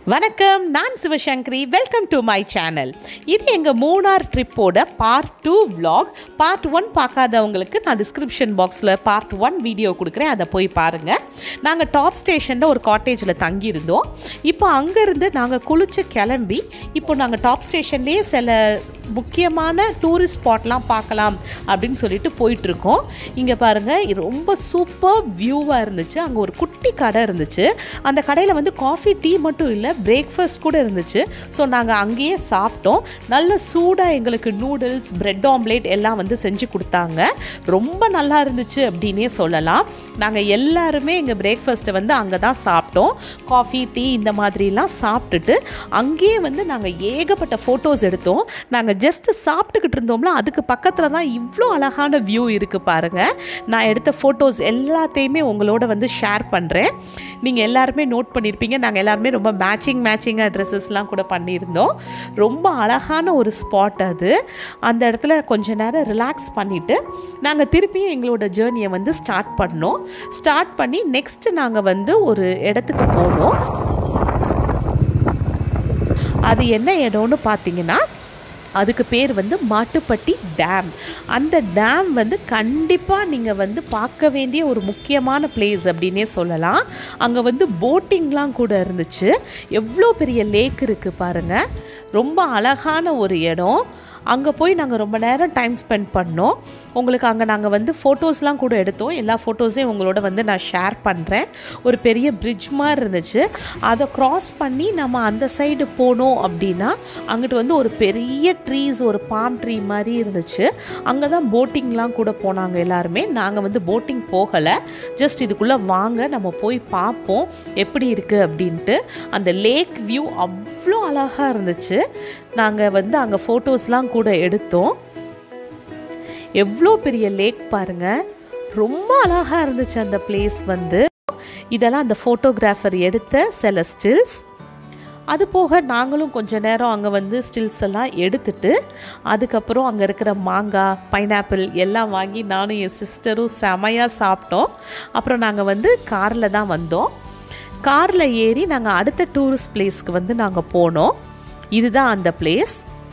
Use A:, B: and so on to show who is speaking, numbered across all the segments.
A: வணக்கம் நான் Sivasankari welcome to my channel இது எங்கள் மூணார் ட்ரிப்போட part two vlog part one பார்க்காதவங்களுக்கு நான் டிஸ்கிரிப்ஷன் பாக்ஸில் பார்ட் ஒன் வீடியோ கொடுக்குறேன் அதை போய் பாருங்கள் நாங்கள் டாப் ஸ்டேஷனில் ஒரு காட்டேஜில் தங்கியிருந்தோம் இப்போ அங்கேருந்து நாங்கள் குளிச்சு கிளம்பி இப்போ நாங்கள் டாப் ஸ்டேஷன்லேயே சில முக்கியமான டூரிஸ்ட் ஸ்பாட்லாம் பார்க்கலாம் அப்படின்னு சொல்லிட்டு போயிட்டுருக்கோம் இங்கே பாருங்கள் இது ரொம்ப சூப்பர் வியூவாக இருந்துச்சு அங்கே ஒரு குட்டி கடை இருந்துச்சு அந்த கடையில் வந்து காஃபி டீ மட்டும் இல்லை பிரேக்ஃபாஸ்ட் கூட இருந்துச்சு ஸோ நாங்கள் அங்கேயே சாப்பிட்டோம் நல்ல சூடாக எங்களுக்கு நூடுல்ஸ் பிரெட் ஆம்லேட் எல்லாம் வந்து செஞ்சு கொடுத்தாங்க ரொம்ப நல்லா இருந்துச்சு அப்படின்னே சொல்லலாம் நாங்கள் எல்லாருமே எங்கள் பிரேக்ஃபாஸ்ட்டை வந்து அங்கே தான் சாப்பிட்டோம் காஃபி டீ இந்த மாதிரிலாம் சாப்பிட்டுட்டு அங்கேயே வந்து நாங்கள் ஏகப்பட்ட ஃபோட்டோஸ் எடுத்தோம் நாங்கள் ஜஸ்ட்டு சாப்பிட்டுக்கிட்டு இருந்தோம்ல அதுக்கு பக்கத்தில் தான் இவ்வளோ அழகான வியூ இருக்குது பாருங்கள் நான் எடுத்த ஃபோட்டோஸ் எல்லாத்தையுமே உங்களோட வந்து ஷேர் பண்ணுறேன் நீங்கள் எல்லாருமே நோட் பண்ணியிருப்பீங்க நாங்கள் எல்லாருமே ரொம்ப மேட்சிங் மேட்சிங்காக ட்ரெஸ்ஸஸ்லாம் கூட பண்ணியிருந்தோம் ரொம்ப அழகான ஒரு ஸ்பாட் அது அந்த இடத்துல கொஞ்ச நேரம் ரிலாக்ஸ் பண்ணிவிட்டு நாங்கள் திருப்பியும் எங்களோட ஜேர்னியை வந்து ஸ்டார்ட் பண்ணோம் ஸ்டார்ட் பண்ணி நெக்ஸ்ட்டு நாங்கள் வந்து ஒரு இடத்துக்கு போனோம் அது என்ன இடம்னு பார்த்தீங்கன்னா அதுக்கு பேர் வந்து மாட்டுப்பட்டி டேம் அந்த டேம் வந்து கண்டிப்பாக நீங்கள் வந்து பார்க்க வேண்டிய ஒரு முக்கியமான பிளேஸ் அப்படின்னே சொல்லலாம் அங்கே வந்து போட்டிங்லாம் கூட இருந்துச்சு எவ்வளோ பெரிய லேக் இருக்குது பாருங்கள் ரொம்ப அழகான ஒரு இடம் அங்கே போய் நாங்கள் ரொம்ப நேரம் டைம் ஸ்பெண்ட் பண்ணோம் உங்களுக்கு அங்கே நாங்கள் வந்து ஃபோட்டோஸ்லாம் கூட எடுத்தோம் எல்லா ஃபோட்டோஸையும் உங்களோட வந்து நான் ஷேர் பண்ணுறேன் ஒரு பெரிய பிரிட்ஜ் மாதிரி இருந்துச்சு அதை க்ராஸ் பண்ணி நம்ம அந்த சைடு போனோம் அப்படின்னா அங்கிட்டு வந்து ஒரு பெரிய ட்ரீஸ் ஒரு பாம் ட்ரீ மாதிரி இருந்துச்சு அங்கே தான் போட்டிங்லாம் கூட போனாங்க எல்லாருமே நாங்கள் வந்து போட்டிங் போகலை ஜஸ்ட் இதுக்குள்ளே வாங்க நம்ம போய் பார்ப்போம் எப்படி இருக்குது அப்படின்ட்டு அந்த லேக் வியூ அவ்வளோ அழகாக இருந்துச்சு நாங்கள் வந்து அங்கே ஃபோட்டோஸ்லாம் கூட எடுத்தோம் எவ்வளோ பெரிய லேக் பாருங்கள் ரொம்ப அழகாக இருந்துச்சு அந்த பிளேஸ் வந்து இதெல்லாம் அந்த ஃபோட்டோகிராஃபர் எடுத்த சில ஸ்டில்ஸ் அது போக நாங்களும் கொஞ்ச நேரம் அங்கே வந்து ஸ்டில்ஸ் எல்லாம் எடுத்துட்டு அதுக்கப்புறம் அங்கே இருக்கிற மாங்காய் பைனாப்பிள் எல்லாம் வாங்கி நானும் என் சிஸ்டரும் செமையாக சாப்பிட்டோம் அப்புறம் நாங்கள் வந்து காரில் தான் வந்தோம் காரில் ஏறி நாங்கள் அடுத்த டூரிஸ்ட் பிளேஸ்க்கு வந்து நாங்கள் போனோம் இதுதான் அந்த பிளேஸ்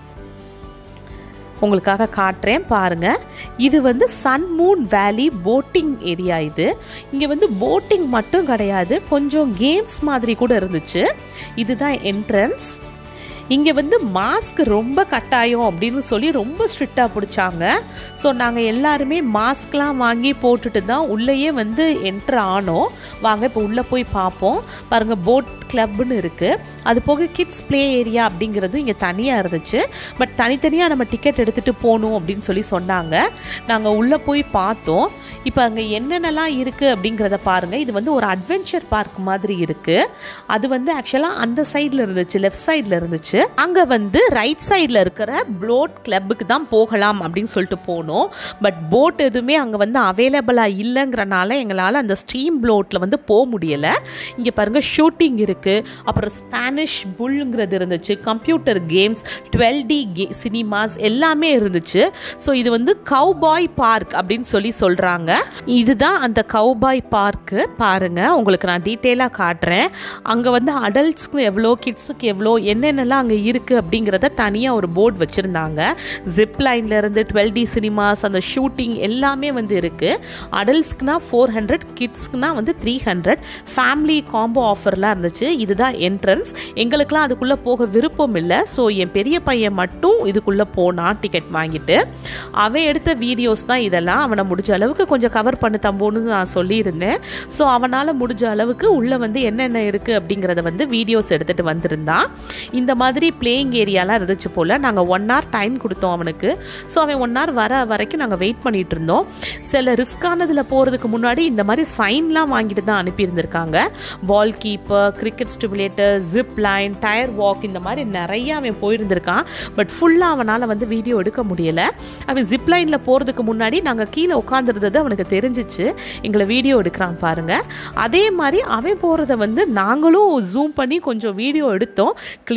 A: உங்களுக்காக காட்டுறேன் பாருங்கள் இது வந்து sun moon valley boating area இது இங்கே வந்து போட்டிங் மட்டும் கிடையாது கொஞ்சம் கேம்ஸ் மாதிரி கூட இருந்துச்சு இதுதான் என்ட்ரன்ஸ் இங்கே வந்து மாஸ்க் ரொம்ப கட்டாயம் அப்படின்னு சொல்லி ரொம்ப ஸ்ட்ரிக்டாக பிடிச்சாங்க ஸோ நாங்கள் எல்லாருமே மாஸ்க்லாம் வாங்கி போட்டுட்டு தான் உள்ளேயே வந்து என்ட்ரு ஆனோம் வாங்க இப்போ உள்ளே போய் பார்ப்போம் பாருங்கள் போட் கிளப்னு இருக்குது அது போக கிட்ஸ் ப்ளே ஏரியா அப்படிங்கிறது இங்கே தனியாக இருந்துச்சு பட் தனித்தனியாக நம்ம டிக்கெட் எடுத்துகிட்டு போகணும் அப்படின்னு சொல்லி சொன்னாங்க நாங்கள் உள்ளே போய் பார்த்தோம் இப்போ அங்கே என்னென்னலாம் இருக்குது அப்படிங்கிறத பாருங்கள் இது வந்து ஒரு அட்வென்ச்சர் பார்க் மாதிரி இருக்குது அது வந்து ஆக்சுவலாக அந்த சைடில் இருந்துச்சு லெஃப்ட் சைடில் இருந்துச்சு அங்கே வந்து ரைட் சைடில் இருக்கிற போட் கிளப்புக்கு தான் போகலாம் அப்படின்னு சொல்லிட்டு போனோம் பட் போட் எதுவுமே அங்கே வந்து அவைலபிளாக இல்லைங்கிறனால எங்களால் அந்த ஸ்டீம் போட்டில் வந்து போக முடியலை இங்கே பாருங்கள் ஷூட்டிங் இருக்குது அப்புறம் ஸ்பானிஷ் புல்லுங்கிறது இருந்துச்சு கம்ப்யூட்டர் கேம்ஸ் டுவெல் டி கே சினிமாஸ் எல்லாமே இருந்துச்சு ஸோ இது வந்து கவுபாய் பார்க் அப்படின்னு சொல்லி சொல்கிறாங்க இதுதான் அந்த கவுபாய் பார்க்கு பாருங்கள் உங்களுக்கு நான் டீட்டெயிலாக காட்டுறேன் அங்கே வந்து அடல்ட்ஸ்க்கு எவ்வளோ கிட்ஸுக்கு எவ்வளோ என்னென்னலாம் அங்கே இருக்குது அப்படிங்கிறத தனியாக ஒரு போர்டு வச்சுருந்தாங்க ஜிப் லைன்லேருந்து டுவெல் டி சினிமாஸ் அந்த ஷூட்டிங் எல்லாமே வந்து இருக்குது அடல்ட்ஸ்க்குனா ஃபோர் ஹண்ட்ரட் கிட்ஸ்க்குனா வந்து த்ரீ ஹண்ட்ரட் ஃபேமிலி காம்போ ஆஃபர்லாம் இருந்துச்சு இதுதான் என்ட்ரன்ஸ் எங்களுக்கெலாம் அதுக்குள்ளே போக விருப்பம் இல்லை ஸோ என் பெரிய பையன் மட்டும் இதுக்குள்ளே போனான் டிக்கெட் வாங்கிட்டு அவன் எடுத்த வீடியோஸ் தான் இதெல்லாம் அவனை முடிஞ்ச அளவுக்கு கொஞ்சம் கவர் பண்ண தம்போன்னு நான் சொல்லியிருந்தேன் ஸோ அவனால் முடிஞ்ச அளவுக்கு உள்ளே வந்து என்னென்ன இருக்குது அப்படிங்கிறத வந்து வீடியோஸ் எடுத்துகிட்டு வந்திருந்தான் இந்த மாதிரி பிளேயிங் ஏரியாலாம் இருந்துச்சு போல் நாங்கள் ஒன் ஹவர் டைம் கொடுத்தோம் அவனுக்கு ஸோ அவன் ஒன் ஹவர் வர வரைக்கும் நாங்கள் வெயிட் பண்ணிகிட்டு இருந்தோம் சில ரிஸ்க்கானதில் போகிறதுக்கு முன்னாடி இந்த மாதிரி சைன்லாம் வாங்கிட்டு தான் அனுப்பியிருந்திருக்காங்க ball keeper cricket stimulator zip line tyre walk இந்த மாதிரி நிறைய அவன் போயிருந்திருக்கான் பட் ஃபுல்லாக அவனால் வந்து வீடியோ எடுக்க முடியலை அவன் ஜிப் லைனில் போகிறதுக்கு முன்னாடி நாங்கள் கீழே உட்காந்துருந்தது அவனுக்கு தெரிஞ்சிச்சு எங்களை வீடியோ எடுக்கிறான் பாருங்கள் அதே மாதிரி அவன் போகிறத வந்து நாங்களும் ஜூம் பண்ணி கொஞ்சம் வீடியோ எடுத்தோம் கிளியராக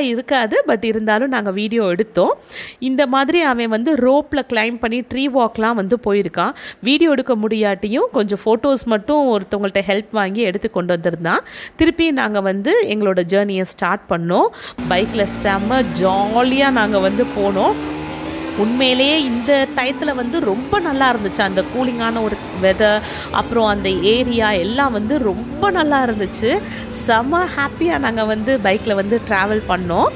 A: இருக்காது பட் இருந்தாலும் நாங்கள் வீடியோ எடுத்தோம் இந்த மாதிரி அவன் வந்து ரோப்பில் கிளைம் பண்ணி ட்ரீ வாக்லாம் வந்து போயிருக்கான் வீடியோ எடுக்க முடியாட்டியும் கொஞ்சம் ஃபோட்டோஸ் மட்டும் ஒருத்தவங்கள்ட்ட ஹெல்ப் வாங்கி எடுத்து கொண்டு வந்திருந்தான் திருப்பி நாங்கள் வந்து எங்களோட ஜேர்னியை ஸ்டார்ட் பண்ணோம் பைக்கில் செம்ம ஜாலியாக நாங்கள் வந்து போனோம் உண்மையிலேயே இந்த டயத்தில் வந்து ரொம்ப நல்லா இருந்துச்சு அந்த கூலிங்கான ஒரு வெதர் அப்புறம் அந்த ஏரியா எல்லாம் வந்து ரொம்ப நல்லா இருந்துச்சு செம ஹாப்பியாக நாங்கள் வந்து பைக்கில் வந்து ட்ராவல் பண்ணோம்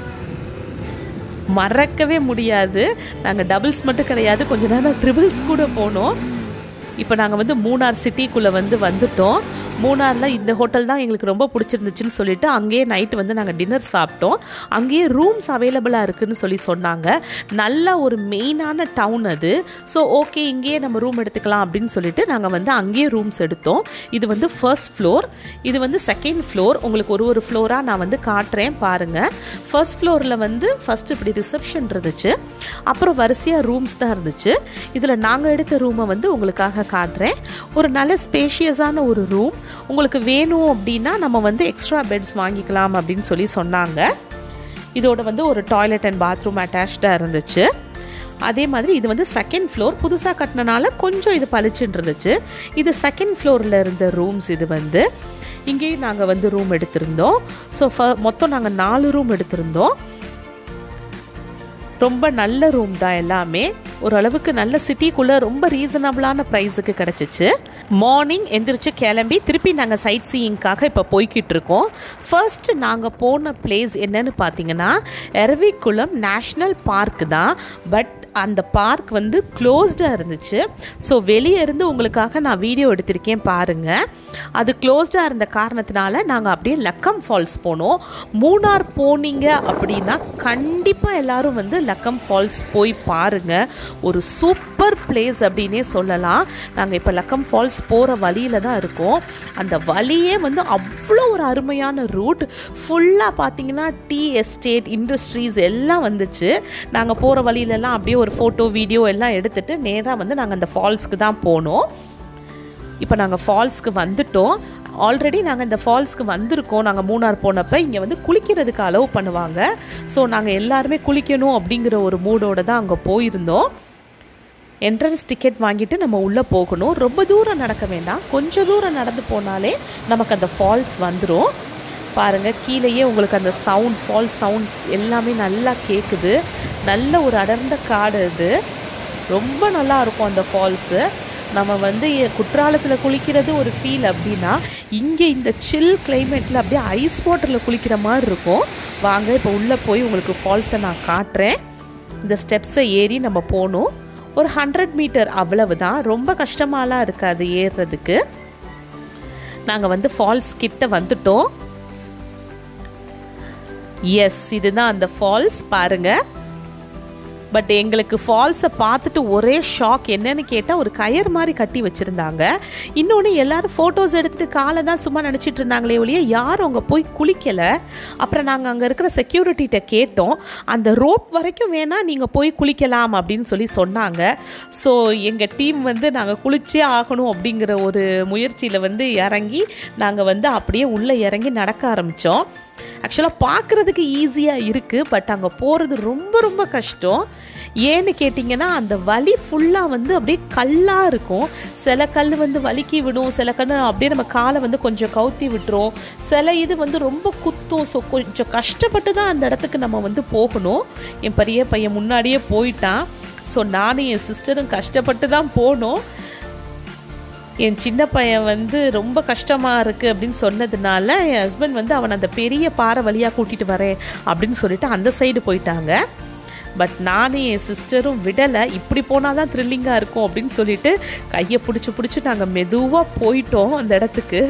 A: மறக்கவே முடியாது நாங்கள் டபுள்ஸ் மட்டும் கிடையாது கொஞ்ச நேரம் ட்ரிபிள்ஸ் கூட போனோம் இப்போ நாங்கள் வந்து மூணார் சிட்டிக்குள்ளே வந்து வந்துட்டோம் மூணாரில் இந்த ஹோட்டல் தான் எங்களுக்கு ரொம்ப பிடிச்சிருந்துச்சுன்னு சொல்லிட்டு அங்கேயே நைட்டு வந்து நாங்கள் டின்னர் சாப்பிட்டோம் அங்கேயே ரூம்ஸ் அவைலபிளாக இருக்குதுன்னு சொல்லி சொன்னாங்க நல்ல ஒரு மெயினான டவுன் அது ஸோ ஓகே இங்கேயே நம்ம ரூம் எடுத்துக்கலாம் அப்படின்னு சொல்லிட்டு நாங்கள் வந்து அங்கேயே ரூம்ஸ் எடுத்தோம் இது வந்து ஃபர்ஸ்ட் ஃப்ளோர் இது வந்து செகண்ட் ஃப்ளோர் உங்களுக்கு ஒரு ஒரு ஃப்ளோராக நான் வந்து காட்டுறேன் பாருங்கள் ஃபர்ஸ்ட் ஃப்ளோரில் வந்து ஃபஸ்ட்டு இப்படி ரிசப்ஷன் இருந்துச்சு அப்புறம் வரிசையாக ரூம்ஸ் தான் இருந்துச்சு இதில் நாங்கள் எடுத்த ரூமை வந்து உங்களுக்காக காட்டுறேன் ஒரு நல்ல ஸ்பேஷியஸான ஒரு ரூம் உங்களுக்கு வேணும் அப்படின்னா நம்ம வந்து எக்ஸ்ட்ரா பெட்ஸ் வாங்கிக்கலாம் அப்படின்னு சொல்லி சொன்னாங்க இதோட வந்து ஒரு டாய்லெட் அண்ட் பாத்ரூம் அட்டாச்சாக இருந்துச்சு அதே மாதிரி இது வந்து செகண்ட் ஃப்ளோர் புதுசாக கட்டினனால கொஞ்சம் இது பளிச்சுன்னு இருந்துச்சு இது செகண்ட் ஃப்ளோரில் இருந்த ரூம்ஸ் இது வந்து இங்கேயும் நாங்கள் வந்து ரூம் எடுத்திருந்தோம் ஸோ ஃப மொத்தம் நாங்கள் நாலு ரூம் எடுத்திருந்தோம் ரொம்ப நல்ல ரூம் தான் எல்லாமே ஓரளவுக்கு நல்ல சிட்டிக்குள்ளே ரொம்ப ரீசனபிளான ப்ரைஸுக்கு கிடச்சிச்சு மார்னிங் எந்திரிச்சு கிளம்பி திருப்பி நாங்கள் சைட் சீயிங்காக இப்போ போய்கிட்டு இருக்கோம் ஃபர்ஸ்ட் நாங்கள் போன பிளேஸ் என்னன்னு பார்த்தீங்கன்னா எரவிக்குளம் நேஷ்னல் பார்க் தான் பட் அந்த பார்க் வந்து க்ளோஸ்டாக இருந்துச்சு ஸோ வெளியே இருந்து உங்களுக்காக நான் வீடியோ எடுத்திருக்கேன் பாருங்கள் அது க்ளோஸ்டாக இருந்த காரணத்தினால நாங்கள் அப்படியே லக்கம் ஃபால்ஸ் போனோம் மூணார் போனீங்க அப்படின்னா கண்டிப்பாக எல்லாரும் வந்து லக்கம் ஃபால்ஸ் போய் பாருங்கள் ஒரு சூப்பர் பிளேஸ் அப்படின்னே சொல்லலாம் நாங்கள் இப்போ லக்கம் ஃபால்ஸ் போகிற வழியில் தான் இருக்கோம் அந்த வழியே வந்து அவ்வளோ ஒரு அருமையான ரூட் ஃபுல்லாக பார்த்தீங்கன்னா டீ எஸ்டேட் இண்டஸ்ட்ரீஸ் எல்லாம் வந்துச்சு நாங்கள் போகிற வழியிலலாம் அப்படியே ஒரு ஃபோட்டோ வீடியோ எல்லாம் எடுத்துகிட்டு நேராக வந்து நாங்கள் அந்த ஃபால்ஸ்க்கு தான் போனோம் இப்போ நாங்கள் ஃபால்ஸ்க்கு வந்துட்டோம் ஆல்ரெடி நாங்கள் இந்த ஃபால்ஸ்க்கு வந்திருக்கோம் நாங்கள் மூணார் போனப்போ இங்கே வந்து குளிக்கிறதுக்கு அலோவ் பண்ணுவாங்க ஸோ நாங்கள் எல்லாருமே குளிக்கணும் அப்படிங்கிற ஒரு மூடோடு தான் அங்கே போயிருந்தோம் என்ட்ரன்ஸ் டிக்கெட் வாங்கிட்டு நம்ம உள்ளே போகணும் ரொம்ப தூரம் நடக்க வேண்டாம் கொஞ்சம் தூரம் நடந்து போனாலே நமக்கு அந்த ஃபால்ஸ் வந்துடும் பாருங்கள் கீழேயே உங்களுக்கு அந்த சவுண்ட் ஃபால்ஸ் சவுண்ட் எல்லாமே நல்லா கேட்குது நல்ல ஒரு அடர்ந்த காடு இது ரொம்ப நல்லா இருக்கும் அந்த ஃபால்ஸு நம்ம வந்து குற்றாலத்தில் குளிக்கிறது ஒரு ஃபீல் அப்படின்னா இங்கே இந்த சில் கிளைமேட்டில் அப்படியே ஐஸ் வாட்டரில் குளிக்கிற மாதிரி இருக்கும் வாங்க இப்போ உள்ளே போய் உங்களுக்கு ஃபால்ஸை நான் காட்டுறேன் இந்த ஸ்டெப்ஸை ஏறி நம்ம போகணும் ஒரு ஹண்ட்ரட் மீட்டர் அவ்வளவு தான் ரொம்ப கஷ்டமாலாம் இருக்காது ஏறுறதுக்கு நாங்கள் வந்து ஃபால்ஸ் கிட்ட வந்துட்டோம் எஸ் இதுதான் அந்த ஃபால்ஸ் பாருங்கள் பட் எங்களுக்கு ஃபால்ஸை பார்த்துட்டு ஒரே ஷாக் என்னன்னு கேட்டால் ஒரு கயர் மாதிரி கட்டி வச்சுருந்தாங்க இன்னொன்று எல்லாரும் ஃபோட்டோஸ் எடுத்துகிட்டு காலை தான் சும்மா நினச்சிட்டு இருந்தாங்களே ஒழிய யாரும் அங்கே போய் குளிக்கலை அப்புறம் நாங்கள் அங்கே இருக்கிற செக்யூரிட்டிகிட்ட கேட்டோம் அந்த ரோப் வரைக்கும் வேணால் நீங்கள் போய் குளிக்கலாம் அப்படின்னு சொல்லி சொன்னாங்க ஸோ எங்கள் டீம் வந்து நாங்கள் குளிச்சே ஆகணும் அப்படிங்கிற ஒரு முயற்சியில் வந்து இறங்கி நாங்கள் வந்து அப்படியே உள்ளே இறங்கி நடக்க ஆரம்பித்தோம் ஆக்சுவலாக பார்க்குறதுக்கு ஈஸியாக இருக்குது பட் அங்கே போகிறது ரொம்ப ரொம்ப கஷ்டம் ஏன்னு கேட்டிங்கன்னா அந்த வலி ஃபுல்லாக வந்து அப்படியே கல்லாக இருக்கும் சில கல் வந்து வலிக்கி விடும் சில கல் அப்படியே நம்ம காலை வந்து கொஞ்சம் கவுத்தி விட்டுரும் சில இது வந்து ரொம்ப குத்தும் ஸோ கொஞ்சம் கஷ்டப்பட்டு தான் அந்த இடத்துக்கு நம்ம வந்து போகணும் என் பெரிய பையன் முன்னாடியே போயிட்டான் ஸோ நானும் என் சிஸ்டரும் கஷ்டப்பட்டு தான் போனோம் என் சின்ன பையன் வந்து ரொம்ப கஷ்டமாக இருக்குது அப்படின்னு சொன்னதுனால என் ஹஸ்பண்ட் வந்து அவன் அந்த பெரிய பாறை வழியாக கூட்டிகிட்டு வரேன் அப்படின்னு சொல்லிட்டு அந்த சைடு போயிட்டாங்க பட் நானும் என் சிஸ்டரும் விடலை இப்படி போனால் தான் த்ரில்லிங்காக இருக்கும் அப்படின்னு சொல்லிட்டு கையை பிடிச்சி பிடிச்சி நாங்கள் மெதுவாக போயிட்டோம் அந்த இடத்துக்கு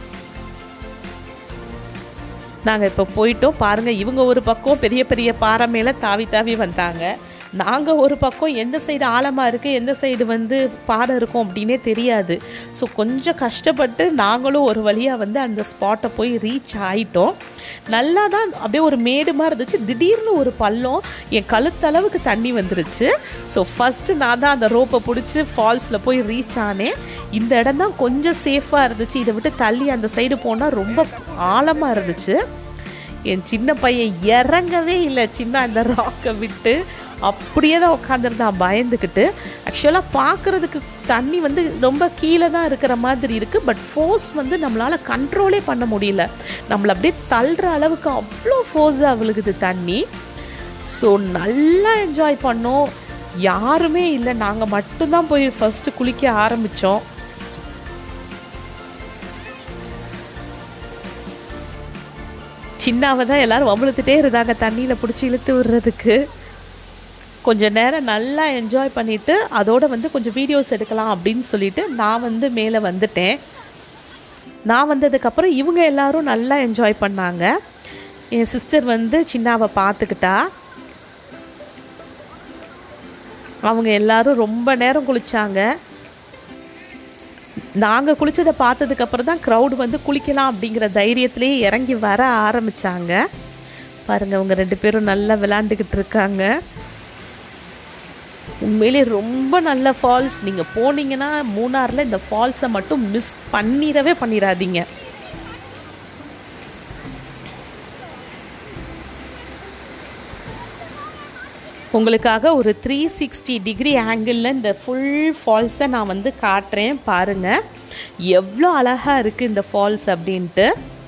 A: நாங்கள் இப்போ போயிட்டோம் பாருங்கள் இவங்க ஒரு பக்கம் பெரிய பெரிய பாறை மேலே தாவி தாவி வந்தாங்க நாங்கள் ஒரு பக்கம் எந்த சைடு ஆழமாக இருக்குது எந்த சைடு வந்து பாறை இருக்கும் அப்படின்னே தெரியாது ஸோ கொஞ்சம் கஷ்டப்பட்டு நாங்களும் ஒரு வழியாக வந்து அந்த ஸ்பாட்டை போய் ரீச் ஆகிட்டோம் நல்லா தான் அப்படியே ஒரு மேடு மாதிரி இருந்துச்சு திடீர்னு ஒரு பள்ளம் என் கழுத்தளவுக்கு தண்ணி வந்துருச்சு ஸோ ஃபஸ்ட்டு நான் தான் அந்த ரோப்பை பிடிச்சி ஃபால்ஸில் போய் ரீச் ஆனேன் இந்த இடம் தான் கொஞ்சம் சேஃபாக இருந்துச்சு இதை விட்டு தள்ளி அந்த சைடு போனால் ரொம்ப ஆழமாக இருந்துச்சு என் சின்ன பையன் இறங்கவே இல்லை சின்ன அந்த ராக்கை விட்டு அப்படியே தான் உட்காந்துருந்தான் பயந்துக்கிட்டு ஆக்சுவலாக பார்க்குறதுக்கு தண்ணி வந்து ரொம்ப கீழே தான் இருக்கிற மாதிரி இருக்குது பட் ஃபோர்ஸ் வந்து நம்மளால் கண்ட்ரோலே பண்ண முடியல நம்மளை அப்படியே தள்ளுற அளவுக்கு அவ்வளோ ஃபோர்ஸாக விழுகுது தண்ணி ஸோ நல்லா என்ஜாய் பண்ணோம் யாருமே இல்லை நாங்கள் மட்டும்தான் போய் ஃபஸ்ட்டு குளிக்க ஆரம்பித்தோம் சின்னாவை தான் எல்லோரும் வம்பிழுத்துட்டே இருந்தாங்க தண்ணியில் பிடிச்சி இழுத்து விடுறதுக்கு கொஞ்ச நேரம் நல்லா என்ஜாய் பண்ணிவிட்டு அதோட வந்து கொஞ்சம் வீடியோஸ் எடுக்கலாம் அப்படின்னு சொல்லிட்டு நான் வந்து மேலே வந்துட்டேன் நான் வந்ததுக்கப்புறம் இவங்க எல்லாரும் நல்லா என்ஜாய் பண்ணாங்க என் சிஸ்டர் வந்து சின்னாவை பார்த்துக்கிட்டா அவங்க எல்லாரும் ரொம்ப நேரம் குளித்தாங்க நாங்கள் குளித்ததை பார்த்ததுக்கப்புறம் தான் க்ரௌடு வந்து குளிக்கலாம் அப்படிங்கிற தைரியத்திலேயே இறங்கி வர ஆரம்பித்தாங்க பாருங்கள் அவங்க ரெண்டு பேரும் நல்லா விளாண்டுக்கிட்டு இருக்காங்க உண்மையிலே ரொம்ப நல்ல ஃபால்ஸ் நீங்கள் போனீங்கன்னா மூணாரில் இந்த ஃபால்ஸை மட்டும் மிஸ் பண்ணிடவே பண்ணிடாதீங்க உங்களுக்காக ஒரு த்ரீ சிக்ஸ்டி டிகிரி ஆங்கிளில் இந்த ஃபுல் ஃபால்ஸை நான் வந்து காட்டுறேன் பாருங்கள் எவ்வளோ அழகாக இருக்குது இந்த ஃபால்ஸ் அப்படின்ட்டு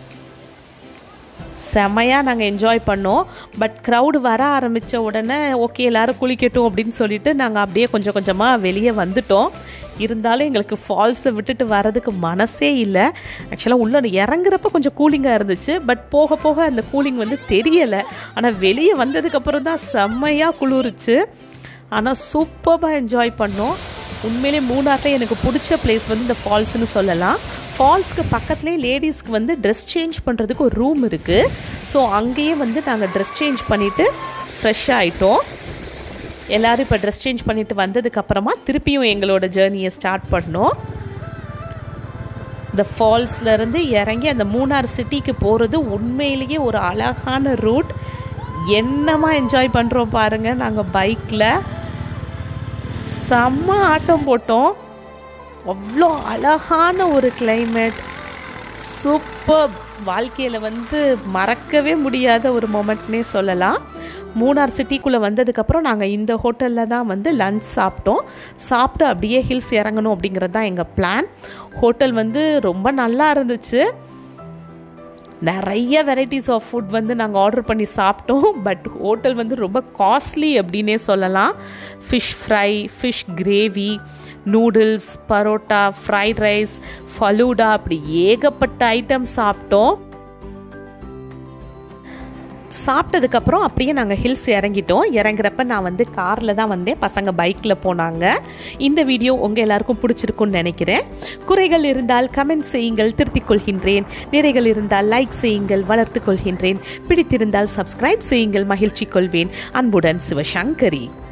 A: செமையாக நாங்கள் என்ஜாய் பண்ணோம் பட் க்ரௌடு வர ஆரம்பித்த உடனே ஓகே எல்லோரும் குளிக்கட்டும் அப்படின்னு சொல்லிட்டு நாங்கள் அப்படியே கொஞ்சம் கொஞ்சமாக வெளியே வந்துட்டோம் இருந்தாலும் எங்களுக்கு ஃபால்ஸை விட்டுட்டு வரதுக்கு மனசே இல்லை ஆக்சுவலாக உள்ளே இறங்குறப்ப கொஞ்சம் கூலிங்காக இருந்துச்சு பட் போக போக அந்த கூலிங் வந்து தெரியலை ஆனால் வெளியே வந்ததுக்கப்புறம் தான் செம்மையாக குளிர்ச்சு ஆனால் சூப்பராக என்ஜாய் பண்ணோம் உண்மையிலே மூணாரில் எனக்கு பிடிச்ச பிளேஸ் வந்து இந்த ஃபால்ஸ்னு சொல்லலாம் ஃபால்ஸ்க்கு பக்கத்துலேயே லேடிஸ்க்கு வந்து ட்ரெஸ் சேஞ்ச் பண்ணுறதுக்கு ஒரு ரூம் இருக்குது ஸோ அங்கேயே வந்து நாங்கள் ட்ரெஸ் சேஞ்ச் பண்ணிவிட்டு ஃப்ரெஷ் ஆகிட்டோம் எல்லோரும் இப்போ ட்ரெஸ் சேஞ்ச் பண்ணிவிட்டு வந்ததுக்கப்புறமா திருப்பியும் எங்களோட ஜேர்னியை ஸ்டார்ட் பண்ணோம் இந்த ஃபால்ஸ்லேருந்து இறங்கி அந்த மூணார் சிட்டிக்கு போகிறது உண்மையிலேயே ஒரு அழகான ரூட் என்னமாக என்ஜாய் பண்ணுறோம் பாருங்கள் நாங்கள் பைக்கில் செம்ம ஆட்டம் போட்டோம் அவ்வளோ அழகான ஒரு கிளைமேட் சூப்பர் வாழ்க்கையில் வந்து மறக்கவே முடியாத ஒரு மொமெண்ட்னே சொல்லலாம் மூணார் சிட்டிக்குள்ளே வந்ததுக்கப்புறம் நாங்கள் இந்த ஹோட்டலில் தான் வந்து லன்ச் சாப்பிட்டோம் சாப்பிட்டு அப்படியே ஹில்ஸ் இறங்கணும் அப்படிங்கிறது தான் எங்கள் பிளான் ஹோட்டல் வந்து ரொம்ப நல்லா இருந்துச்சு நிறைய வெரைட்டிஸ் ஆஃப் ஃபுட் வந்து நாங்கள் ஆர்டர் பண்ணி சாப்பிட்டோம் பட் ஹோட்டல் வந்து ரொம்ப காஸ்ட்லி அப்படின்னே சொல்லலாம் fish fry fish gravy noodles parotta fried rice falooda அப்படி ஏகப்பட்ட ஐட்டம் சாப்பிட்டோம் சாப்பிட்டதுக்கப்புறம் அப்படியே நாங்கள் ஹில்ஸ் இறங்கிட்டோம் இறங்குறப்ப நான் வந்து காரில் தான் வந்தேன் பசங்க பைக்கில் போனாங்க இந்த வீடியோ உங்கள் எல்லாருக்கும் பிடிச்சிருக்குன்னு நினைக்கிறேன் குறைகள் இருந்தால் கமெண்ட் செய்யுங்கள் திருத்திக் கொள்கின்றேன் நிறைகள் இருந்தால் லைக் செய்யுங்கள் வளர்த்து கொள்கின்றேன் பிடித்திருந்தால் சப்ஸ்கிரைப் செய்யுங்கள் மகிழ்ச்சி கொள்வேன் அன்புடன் சிவசங்கரி